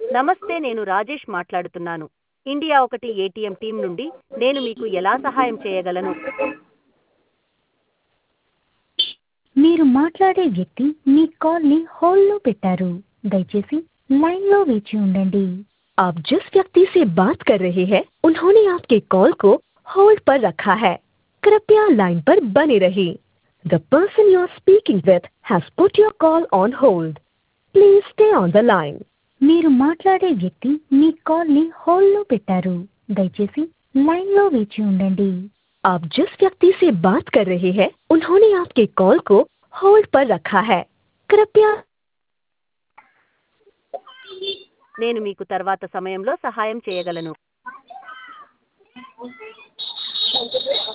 నమస్తే నేను రాజేష్ మాట్లాడుతున్నాను ఇండియా ఒకటి ఏటీఎం టీం నుండి నేను మీకు ఎలా సహాయం చేయగలను మీరు మాట్లాడే వ్యక్తి మీ కాల్ని హోల్డ్లో పెట్టారు దయచేసి లైన్లో వేచి ఉండండి आप जिस व्यक्ति से बात कर रहे हैं उन्होंने आपके कॉल को होल्ड पर रखा है कृपया लाइन पर बने रहिए the person you are speaking with has put your call on hold please stay on the line మీరు మాట్లాడే వ్యక్తి మీ కాల్ని హోల్డ్లో పెట్టారు దయచేసి లైన్లో వేచి ఉండండి आप जिस व्यक्ति से बात कर रहे हैं उन्होंने आपके कॉल को होल्ड पर रखा है कृपया నేను మీకు తర్వాత సమయంలో సహాయం చేయగలను